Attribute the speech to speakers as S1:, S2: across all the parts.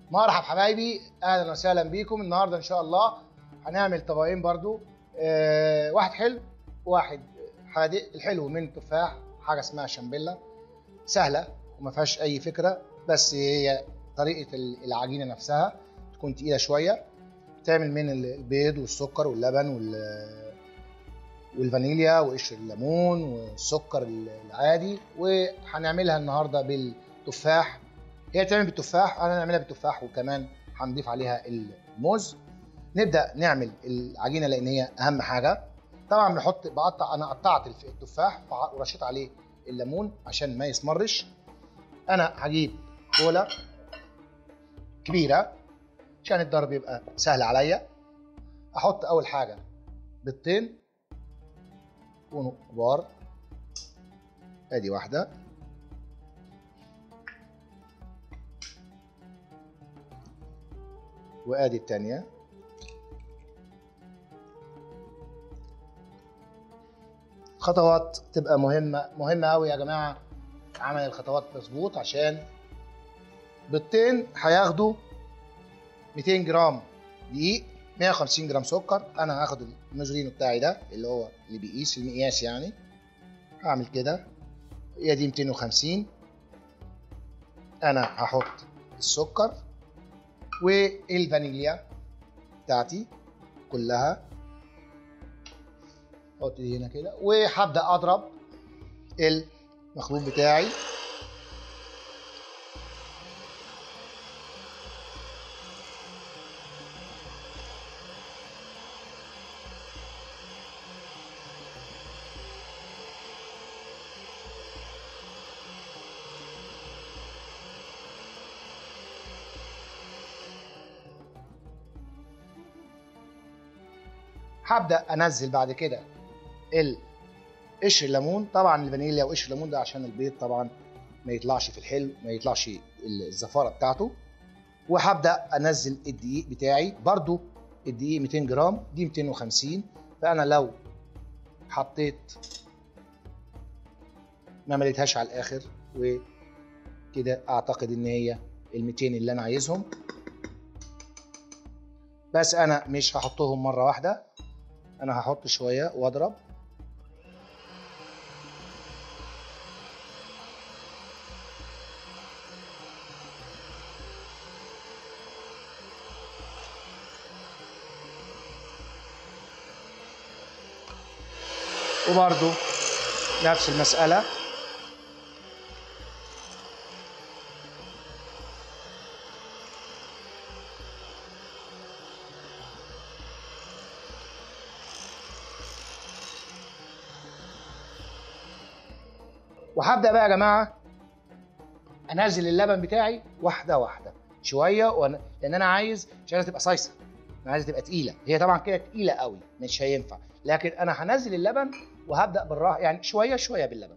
S1: مرحب حبايبي اهلا وسهلا بيكم النهارده ان شاء الله هنعمل طبقين برضو آه واحد حلو وواحد حادق الحلو من تفاح حاجه اسمها شامبيلا سهله وما فيهاش اي فكره بس هي طريقه العجينه نفسها تكون تقيله شويه تعمل من البيض والسكر واللبن وال والفانيليا وقشر الليمون والسكر العادي وهنعملها النهارده بالتفاح هي تعمل بالتفاح انا هنعملها بالتفاح وكمان هنضيف عليها الموز نبدا نعمل العجينه لان هي اهم حاجه طبعا بنحط بقطع انا قطعت التفاح ورشيت عليه الليمون عشان ما يسمرش انا هجيب بوله كبيره عشان الضرب يبقى سهل عليا احط اول حاجه بيضتين يكونوا كبار ادي واحده وادي الثانيه خطوات تبقى مهمه مهمه قوي يا جماعه عمل الخطوات مظبوط عشان بيضتين هياخدوا 200 جرام دقيق 150 جرام سكر انا هاخد الميزورينو بتاعي ده اللي هو اللي بيقيس المقياس يعني هعمل كده هي دي 250 انا هحط السكر والفانيليا بتاعتي كلها احط دي هنا كده وهبدا اضرب المخلوط بتاعي هبدا انزل بعد كده قشر الليمون طبعا الفانيليا وقشر الليمون ده عشان البيض طبعا ما يطلعش في الحلو ما يطلعش الزفاره بتاعته وهبدا انزل الدقيق بتاعي برضو الدقيق 200 جرام دي 250 فانا لو حطيت ما مليتهاش على الاخر وكده اعتقد ان هي ال 200 اللي انا عايزهم بس انا مش هحطهم مره واحده انا هحط شويه واضرب وبرضو نفس المسألة وهبدا بقى يا جماعه انزل اللبن بتاعي واحده واحده شويه وأنا... لان انا عايز مش عايزها تبقى صيصه انا عايزها تبقى تقيله هي طبعا كده تقيله قوي مش هينفع لكن انا هنزل اللبن وهبدا بالراحه يعني شويه شويه باللبن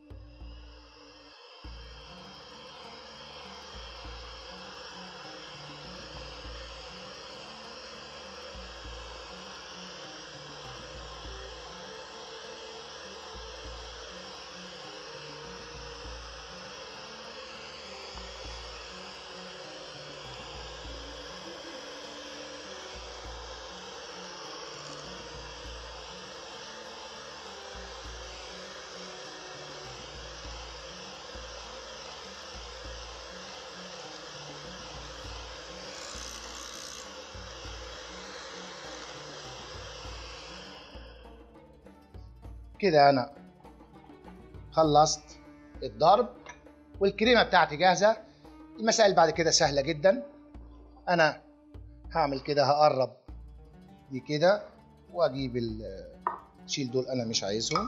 S1: كده انا خلصت الضرب والكريمه بتاعتي جاهزه المسائل بعد كده سهله جدا انا هعمل كده هقرب دي كده واجيب شيل دول انا مش عايزهم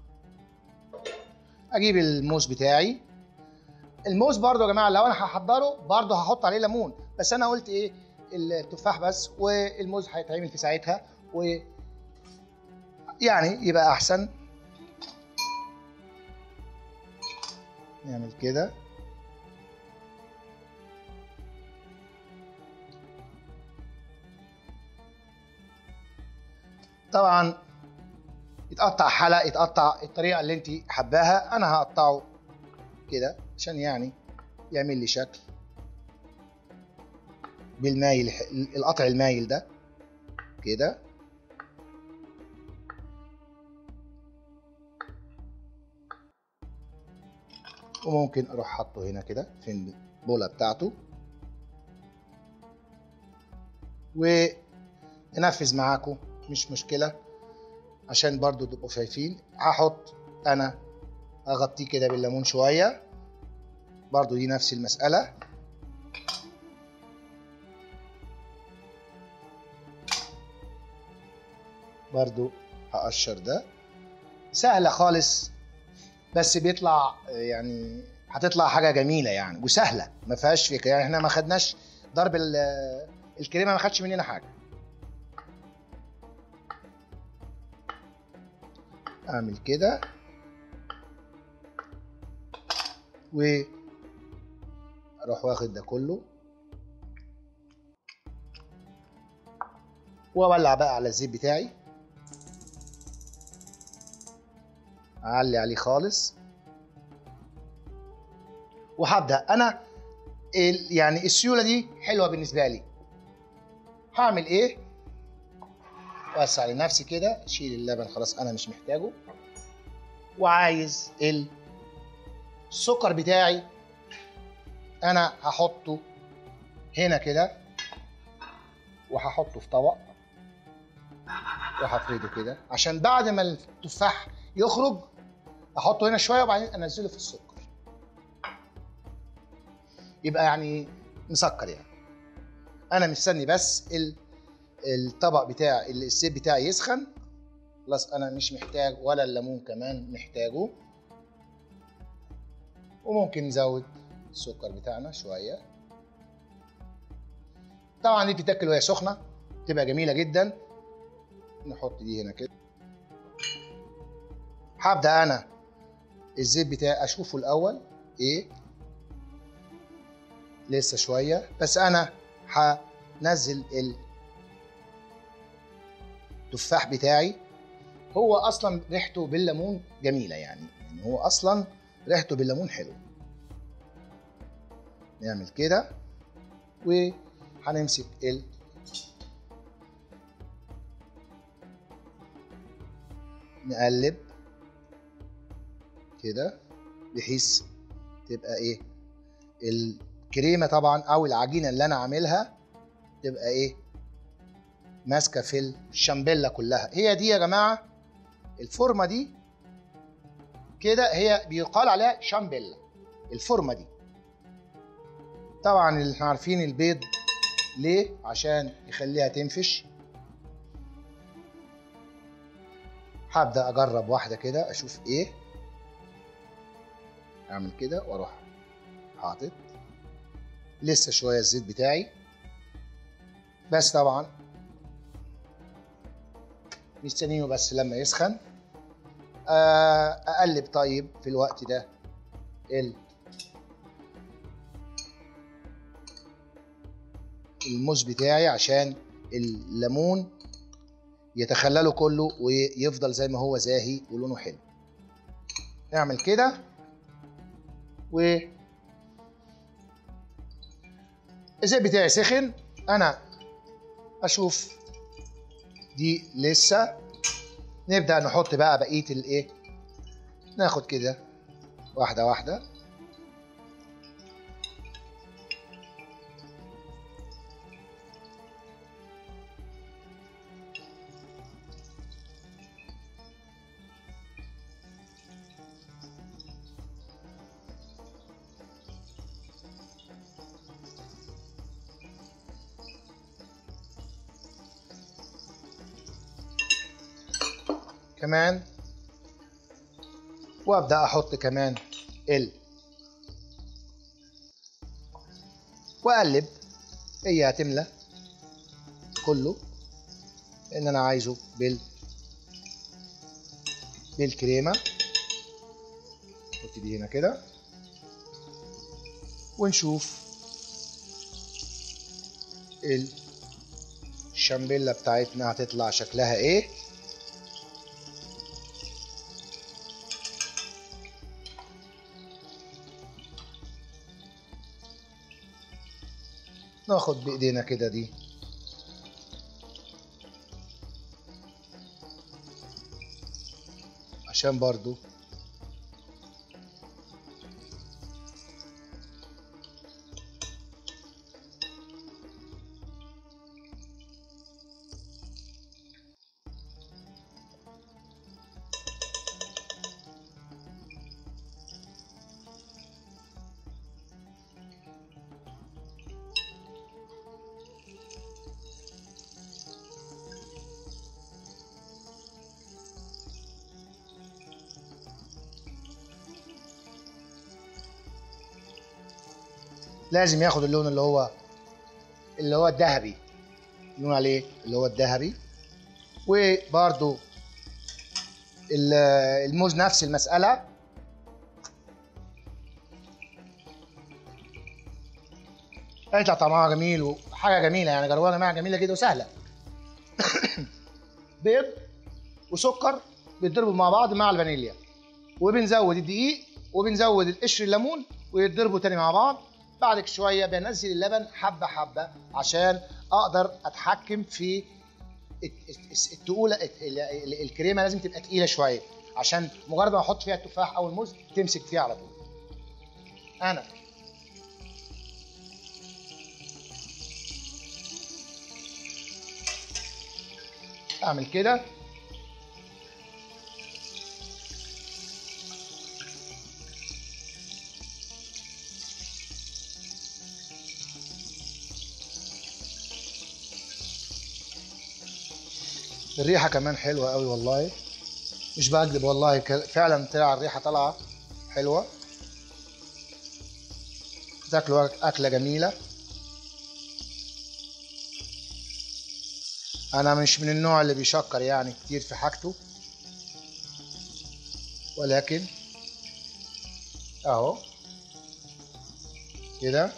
S1: اجيب الموز بتاعي الموز برضو يا جماعه لو انا هحضره برضو هحط عليه ليمون بس انا قلت ايه التفاح بس والموز هيتعمل في ساعتها و يعني يبقى احسن نعمل كده طبعا يتقطع حلق يتقطع الطريقه اللي انت حباها انا هقطعه كده عشان يعني يعمل لي شكل بالمايل القطع المايل ده كده وممكن اروح حاطه هنا كده في البوله بتاعته وننفذ معاكم مش مشكله عشان برضو تبقوا شايفين هحط انا اغطيه كده بالليمون شويه برضو دي نفس المساله برضو هقشر ده سهله خالص بس بيطلع يعني هتطلع حاجه جميله يعني وسهله ما فيهاش فكره يعني احنا ما خدناش ضرب الكريمه ما خدش مننا حاجه اعمل كده و اروح واخد ده كله واولع بقى على الزيت بتاعي اعلي عليه خالص وهبدا انا يعني السيوله دي حلوه بالنسبه لي هعمل ايه وسع لنفسي كده شيل اللبن خلاص انا مش محتاجه وعايز السكر بتاعي انا هحطه هنا كده وهحطه في طبق وهفرده كده عشان بعد ما التفاح يخرج احطه هنا شويه وبعدين انزله في السكر يبقى يعني مسكر يعني انا مستني بس الطبق بتاع الزيت بتاعي يسخن خلاص انا مش محتاج ولا الليمون كمان محتاجه وممكن نزود السكر بتاعنا شويه طبعا دي بتتاكل وهي سخنه تبقى جميله جدا نحط دي هنا كده هبدا انا الزيت بتاعي اشوفه الاول ايه لسه شويه بس انا هنزل التفاح بتاعي هو اصلا ريحته بالليمون جميله يعني يعني هو اصلا ريحته بالليمون حلو نعمل كده وهنمسك ال نقلب كده بحيث تبقى ايه الكريمه طبعا او العجينه اللي انا عاملها تبقى ايه ماسكه في الشامبيلا كلها هي دي يا جماعه الفورمه دي كده هي بيقال عليها شامبيلا الفورمه دي طبعا اللي احنا عارفين البيض ليه عشان يخليها تنفش هبدا اجرب واحده كده اشوف ايه اعمل كده واروح حاطط لسه شويه الزيت بتاعي بس طبعا مستنينه بس لما يسخن اقلب طيب في الوقت ده ال الموز بتاعي عشان الليمون يتخلله كله ويفضل زي ما هو زاهي ولونه حلو نعمل كده و الزيت بتاعي سخن انا اشوف دي لسه نبدا نحط بقى بقيه الايه ناخد كده واحده واحده كمان وابدا احط كمان ال واقلب هي هتملى كله لان انا عايزه بال بالكريمه نحط دي هنا كده ونشوف الشامبيلا بتاعتنا هتطلع شكلها ايه ناخد بايدينا كده دي عشان برضو لازم ياخد اللون اللي هو اللي هو الذهبي اللون عليه اللي هو الذهبي وبرده الموز نفس المسألة هيطلع طعمها جميل وحاجة جميلة يعني جربوها يا جماعة جميلة جدا وسهلة بيض وسكر بيتضربوا مع بعض مع الفانيليا وبنزود الدقيق وبنزود قشر الليمون ويتضربوا تاني مع بعض بعد شويه بنزل اللبن حبه حبه عشان اقدر اتحكم في التقوله الكريمه لازم تبقى تقيله شويه عشان مجرد ما احط فيها التفاح او الموز تمسك فيها على طول انا اعمل كده الريحه كمان حلوه قوي والله مش بكذب والله فعلا طلع الريحه طالعه حلوه تاكلوا اكله جميله انا مش من النوع اللي بيشكر يعني كتير في حاجته ولكن اهو كده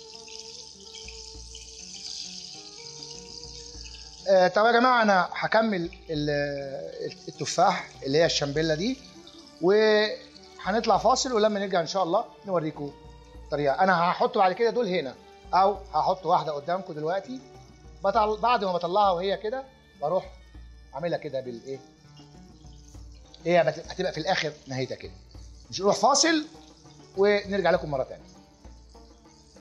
S1: آه طب يا جماعه انا هكمل التفاح اللي هي الشامبيلا دي وهنطلع فاصل ولما نرجع ان شاء الله نوريكم الطريقه انا هحط بعد كده دول هنا او هحط واحده قدامكم دلوقتي بطل بعد ما بطلعها وهي كده بروح اعملها كده بالايه هي هتبقى في الاخر نهايتها كده نروح فاصل ونرجع لكم مره ثانيه